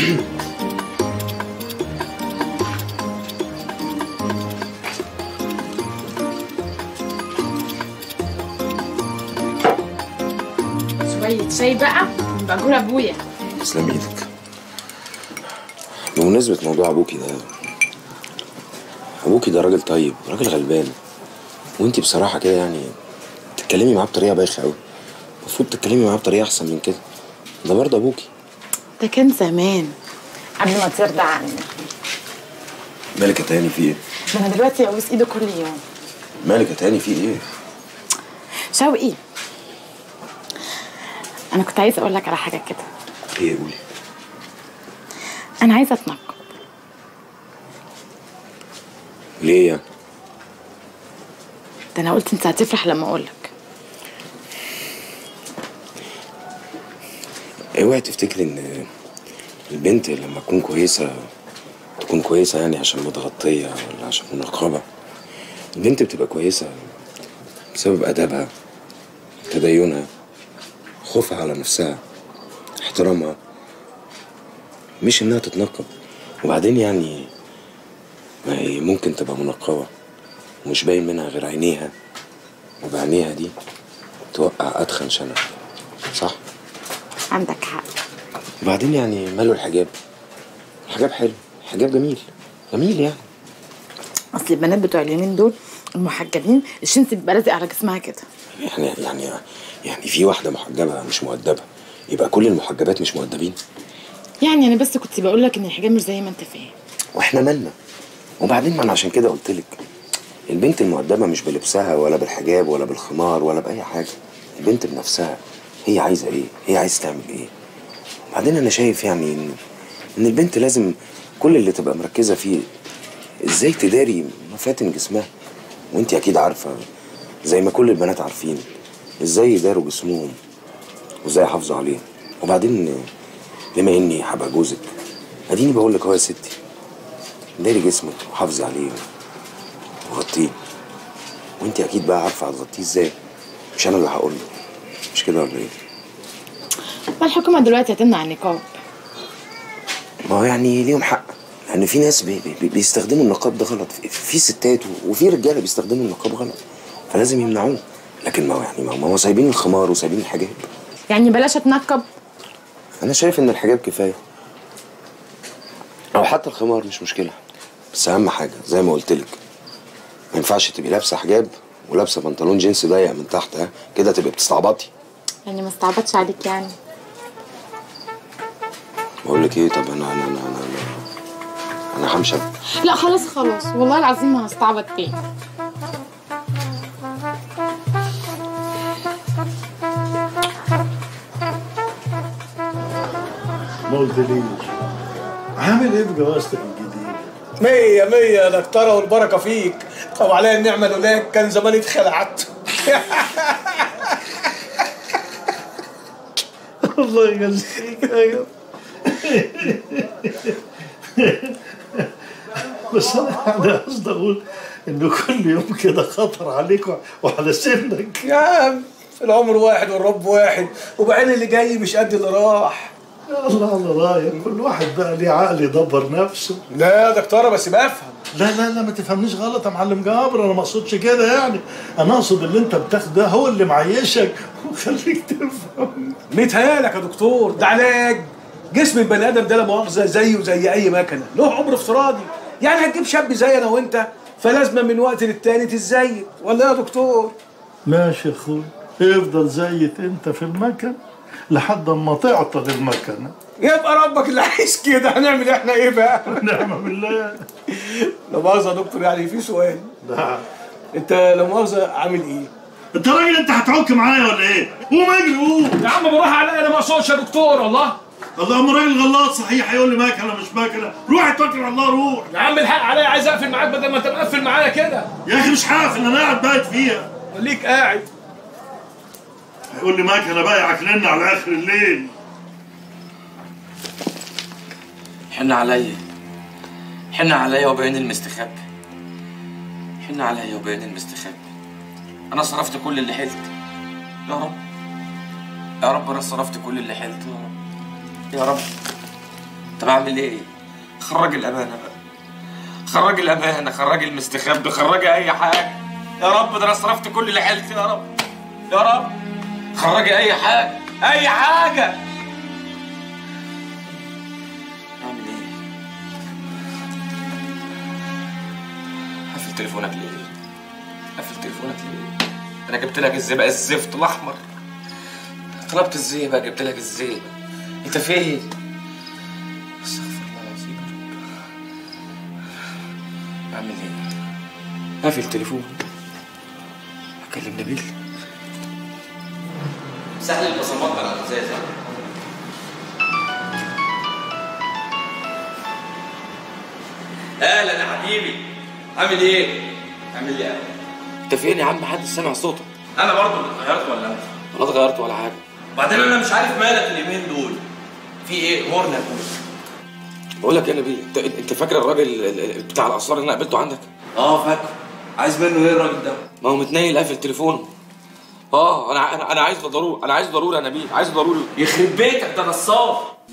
شوية شاي بقى بقول ابويا تسلم ايدك بمناسبة موضوع ابوكي ده ابوكي ده راجل طيب راجل غلبان وانتي بصراحة كده يعني تتكلمي معاه بطريقة بايخة قوي المفروض تتكلمي معاه بطريقة احسن من كده ده برضه ابوكي ده كان زمان قبل ما ترضى عني مالك يا تاني في ايه؟ ده انا دلوقتي ابوس ايده كل يوم مالك يا تاني في ايه؟ شوقي انا كنت عايزه اقول لك على حاجه كده ايه قولي انا عايزه اتنقب ليه يعني؟ ده انا قلت انت هتفرح لما اقول لك اوعي تفتكري ان البنت لما تكون كويسة تكون كويسة يعني عشان متغطية ولا عشان منقبة البنت بتبقى كويسة بسبب أدبها تدينها خوفها على نفسها احترامها مش إنها تتنقب وبعدين يعني ما هي ممكن تبقى منقبة ومش باين منها غير عينيها وبعينيها دي توقع أدخن شنب صح؟ عندك حق وبعدين يعني ماله الحجاب الحجاب حلو الحجاب جميل جميل يعني اصل البنات بتوع اليومين دول المحجبين الشمس بيبقى لازق على جسمها كده يعني يعني يعني في واحده محجبه مش مؤدبه يبقى كل المحجبات مش مؤدبين يعني انا بس كنت بقول لك ان الحجاب مش زي ما انت فاهم واحنا مالنا وبعدين ما انا عشان كده قلت لك البنت المؤدبه مش بلبسها ولا بالحجاب ولا بالخمار ولا باي حاجه البنت بنفسها هي عايزه ايه هي عايزه تعمل ايه وبعدين انا شايف يعني ان ان البنت لازم كل اللي تبقى مركزه فيه ازاي تداري مفاتن جسمها وانت اكيد عارفه زي ما كل البنات عارفين ازاي يداروا جسمهم وازاي يحافظوا عليه وبعدين بما اني هبقى جوزك اديني بقول لك اهو يا ستي داري جسمك وحافظي عليه وغطيه وانت اكيد بقى عارفه هتغطيه ازاي مش انا اللي هقول له مش كده ولا ايه ما الحكومه دلوقتي هتمنع النقاب ما هو يعني ليهم حق لان في ناس بي بي بيستخدموا النقاب ده غلط في, في ستات وفي رجاله بيستخدموا النقاب غلط فلازم يمنعوه لكن ما هو يعني ما هو سايبين الخمار وسايبين الحجاب يعني بلاش اتنقب انا شايف ان الحجاب كفايه او حتى الخمار مش مشكله بس اهم حاجه زي ما قلت لك ما ينفعش تبقي لابسه حجاب ولابسه بنطلون جينز ضيق من تحت ها كده تبقي بتستعبطي يعني ما استعبطش عليك يعني بقول لك ايه طب انا انا انا انا, أنا, أنا همشي لا خلاص خلاص والله العظيم ما هستعبط تاني ما قلتليش عامل ايه في جوازتك الجديده؟ مية مية يا دكتورة والبركة فيك طب عليا النعمة لولاك كان زماني اتخلعت الله يجزيك يا بس انا انا قصدي اقول انه كل يوم كده خطر عليك وعلى سنك يا عم العمر واحد والرب واحد وبعدين اللي جاي مش قد اللي راح يا الله على رايك كل واحد بقى ليه عقل يدبر نفسه لا يا دكتورة بس بفهم لا لا لا ما تفهمنيش غلط يا معلم جابر انا ما اقصدش كده يعني انا اقصد اللي انت بتاخده ده هو اللي معيشك وخليك تفهم متهيألك يا دكتور ده علاج جسم البني ادم ده لا مؤاخذه زيه زي اي مكنه له عمر افتراضي يعني هتجيب شاب زي انا وانت فلازم من وقت للتاني تتزيد ولا يا دكتور ماشي يا اخوي افضل زيت انت في المكن لحد اما تعطل المكنه يبقى ربك اللي عايز كده هنعمل احنا ايه بقى؟ نعم بالله لا مؤاخذه يا دكتور يعني في سؤال لا انت لا مؤاخذه عامل ايه؟ انت راجل انت هتعك معايا ولا ايه؟ قوم اجري قوم يا عم بالراحه عليا انا ما اقصدش يا دكتور والله اللهم راجل غلاط صحيح هيقول لي ماكله مش ماكله روح اتوكل على الله روح يا عم الحق عليا عايز اقفل معاك بدل ما انت مقفل معايا كده يا اخي مش حافل انا قاعد بايت فيها خليك قاعد هيقول لي ماكله بقى يعكنن على اخر الليل حن عليا حن عليا وبين المستخبي حن عليا وبين المستخبي انا صرفت كل اللي حلت يا رب يا رب انا صرفت كل اللي حلت يا رب يا رب طب اعمل ايه خرج الامانه بقى خرج الامانه خرج المستخبي خرج اي حاجه يا رب ده انا صرفت كل اللي حيلتي يا رب يا رب خرجي اي حاجه اي حاجه اعمل ايه قفل تليفونك ليه قفل تليفونك ليه انا جبت لك الزئبق الزفت الاحمر طلبت الزئبق جبت لك الزئبق انت فين استغفر الله العظيم يا رب اعمل ايه قافل التليفون اكلم نبيل سهل البصمات على الازاز اهلا يا حبيبي عامل ايه؟ عامل ايه؟ انت فين يا عم محدش سامع صوتك انا برضه اللي اتغيرت ولا انت؟ ولا اتغيرت ولا حاجه وبعدين انا مش عارف مالك اليومين دول في ايه هورنا يا ابوي بقول لك يا نبيل انت انت فاكر الراجل ال- ال- بتاع الاسرار اللي انا قابلته عندك اه فاكر عايز منه ايه الراجل ده ما هو متنيل قافل تليفونه اه انا انا انا عايز ضروري انا عايز ضروري يا نبيل عايز ضروري يخرب بيتك ده نصاب